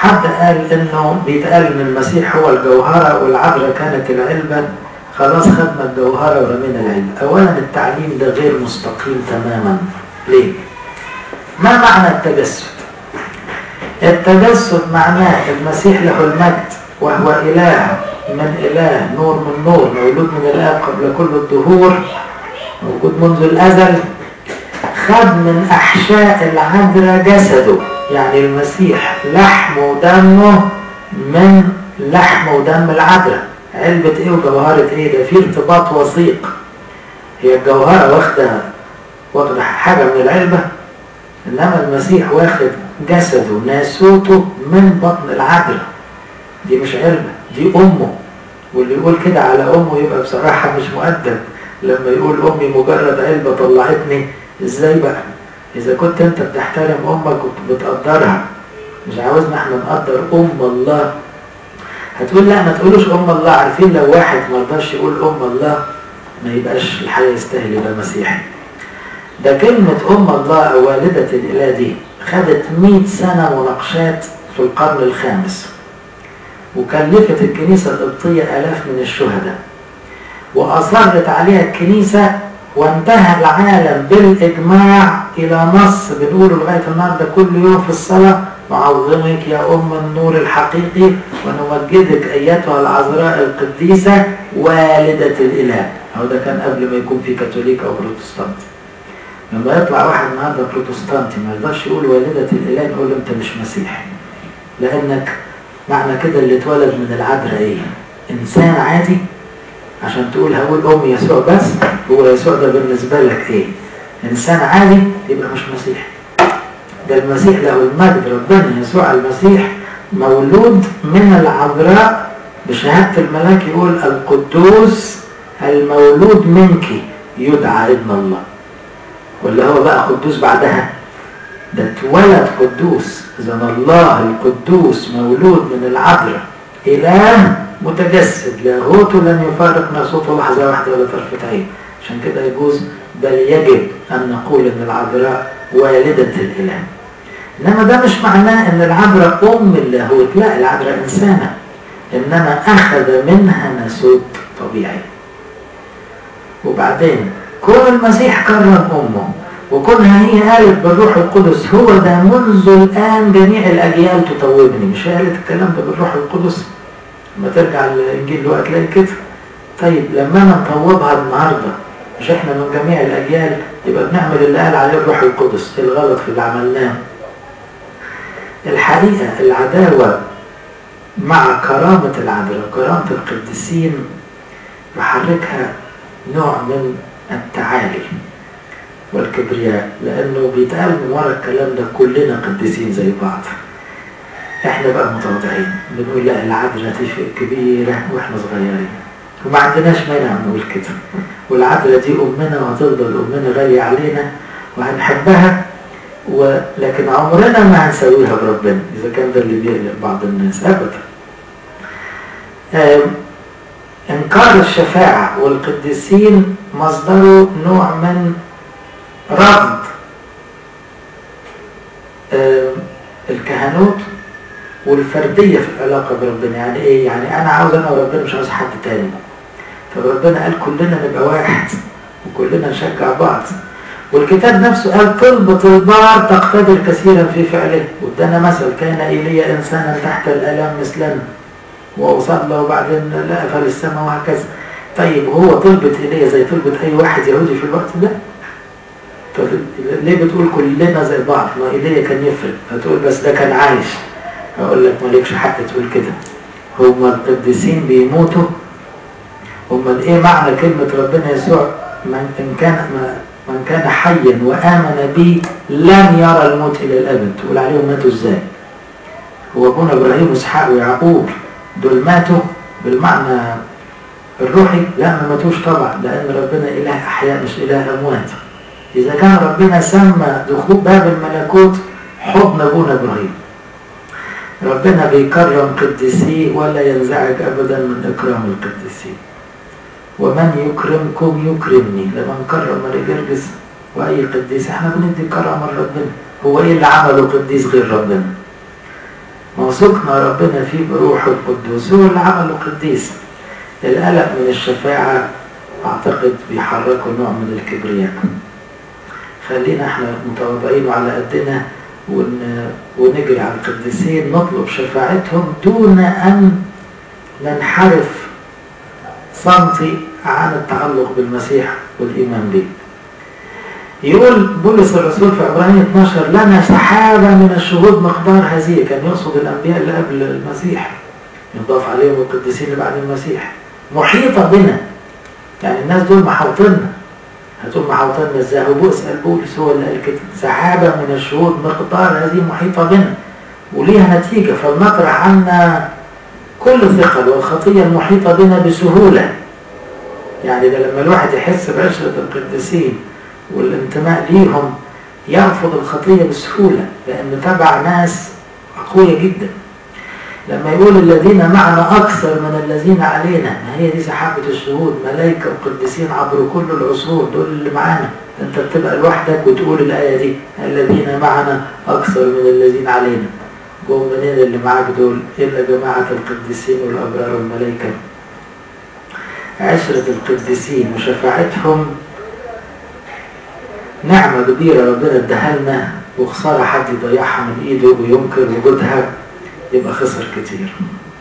حد قال انه بيتقال ان المسيح هو الجوهرة والعذراء كانت العلبة خلاص خدنا الجوهرة ورمينا العلبة اولا التعليم ده غير مستقيم تماما ليه ما معنى التجسد التجسد معناه المسيح له المجد وهو اله من اله نور من نور مولود من الاب قبل كل الدهور موجود منذ الازل خد من احشاء العذراء جسده يعني المسيح لحم ودمه من لحم ودم العذراء علبة ايه وجوهرة ايه ده في ارتباط وثيق هي الجوهرة واخدة واخدة حاجة من العلبة انما المسيح واخد جسده ناسوته من بطن العذراء دي مش علبة دي امه واللي يقول كده على امه يبقى بصراحة مش مؤدب لما يقول امي مجرد علبة طلعتني ازاي بقى اذا كنت انت بتحترم امك وبتقدرها مش عاوزنا احنا نقدر ام الله هتقول لا ما تقولوش ام الله عارفين لو واحد ما رضاش يقول ام الله ما يبقاش الحياة يستاهل يبقى مسيحي ده كلمة ام الله او والدة الاله دي خدت 100 سنة مناقشات في القرن الخامس وكلفت الكنيسة القبطية آلاف من الشهداء وأصرت عليها الكنيسة وانتهى العالم بالإجماع إلى نص بنقوله لغاية النهاردة كل يوم في الصلاة نعظمك يا أم النور الحقيقي ونمجدك أيتها العذراء القديسة والدة الإله أو ده كان قبل ما يكون في كاثوليك أو بروتستانت لما يطلع واحد النهارده بروتستانتي ما يقدرش يقول والدة الإله نقول له أنت مش مسيحي لأنك معنى كده اللي اتولد من العذراء إيه؟ إنسان عادي عشان تقول هقول أم يسوع بس هو يسوع ده بالنسبة لك إيه؟ إنسان عادي يبقى مش مسيحي ده المسيح له المجد ربنا يسوع المسيح مولود من العذراء بشهادة الملاك يقول القدوس المولود منك يدعى ابن الله ولا هو بقى قدوس بعدها ده اتولد قدوس إذا الله القدوس مولود من العذراء إله متجسد لاهوته لن يفارق ناسوته لحظة واحدة ولا طرفة عين عشان كده يجوز بل يجب أن نقول أن العذراء والدة الإله إنما ده مش معناه أن العذراء أم اللاهوت لا العذراء إنسانة إنما أخذ منها ناسوت طبيعي وبعدين كون المسيح كرم أمه وكونها هي قالت بالروح القدس هو ده منذ الآن جميع الأجيال تطوبني مش هي قالت الكلام ده بالروح القدس لما ترجع الإنجيل له هتلاقي كده طيب لما أنا نطوبها النهارده مش احنا من جميع الأجيال يبقى بنعمل اللي قال عليه الروح القدس ايه الغلط في اللي عملناه الحقيقة العداوة مع كرامة العذراء كرامة القديسين يحركها نوع من التعالي والكبرياء لأنه بيتقال من ورا الكلام ده كلنا قديسين زي بعض احنا بقى متواضعين بنقول لا العذراء تفرق كبيرة واحنا صغيرين وما عندناش مانع نقول كده والعذراء دي أمنا وهتفضل أمنا غالية علينا وهنحبها ولكن عمرنا ما هنسويها بربنا إذا كان ده اللي بيقلق بعض الناس أبدا إنكار الشفاعة والقديسين مصدره نوع من رفض الكهنوت والفردية في العلاقة بربنا يعني إيه؟ يعني أنا عاوز أنا وربنا مش عاوز حد تاني فربنا قال كلنا نبقى واحد وكلنا نشجع بعض والكتاب نفسه قال طلبة البار تقتدر كثيرا في فعله وادانا مثل كان إيليا إنسانا تحت الآلام مثلنا وصلى وبعدين لا أفل السماء وهكذا طيب هو طلبة إيليا زي طلبة أي واحد يهودي في الوقت ده طب ليه بتقول كلنا زي بعض ما إيليا كان يفرق هتقول بس ده كان عايش أقول لك مالكش حق تقول كده هما القديسين بيموتوا هما إيه معنى كلمة ربنا يسوع من إن كان ما من كان حيا وآمن بي لن يرى الموت إلى الأبد تقول عليهم ماتوا إزاي هو أبونا إبراهيم وإسحاق ويعقوب دول ماتوا بالمعنى الروحي لا ما ماتوش طبعا لأن ربنا إله أحياء مش إله أموات إذا كان ربنا سمى دخول باب الملكوت حضن أبونا إبراهيم ربنا بيكرم قديسيه ولا ينزعج أبدا من إكرام القديسين ومن يكرمكم يكرمني لما نكرم مريجرجس وأي قديس احنا بندي كرامة لربنا هو ايه اللي عمله قديس غير ربنا ما هو وسكن ربنا فيه بروحه القدوس هو اللي عمله قديس القلق من الشفاعة أعتقد بيحركوا نوع من الكبرياء خلينا احنا متواضعين وعلى قدنا ون... ونجري على القديسين نطلب شفاعتهم دون أن ننحرف سنتي عن التعلق بالمسيح والإيمان به يقول بولس الرسول في عبرانية 12 لنا سحابة من الشهود مقدار هذه كان يقصد الأنبياء اللي قبل المسيح يضاف عليهم القديسين اللي بعد المسيح محيطة بنا يعني الناس دول محاوطيننا هتقول محاوطيننا ازاي هو اسأل بولس هو اللي قال كده سحابة من الشهود مقدار هذه محيطة بنا وليها نتيجة فلنطرح عنا كل ثقل والخطية المحيطة بنا بسهولة يعني ده لما الواحد يحس بعشرة القديسين والانتماء ليهم يرفض الخطية بسهولة لأنه تبع ناس أقوياء جدا لما يقول الذين معنا أكثر من الذين علينا ما هي دي سحابة الشهود ملائكة وقديسين عبر كل العصور دول اللي معانا أنت بتبقى لوحدك وتقول الآية دي الذين معنا أكثر من الذين علينا جم منين اللي معاك دول إلا جماعة القديسين والأبرار والملائكة عشرة القديسين وشفاعتهم نعمة كبيرة ربنا اداها لنا وخسارة حد يضيعها من ايده وينكر وجودها يبقى خسر كتير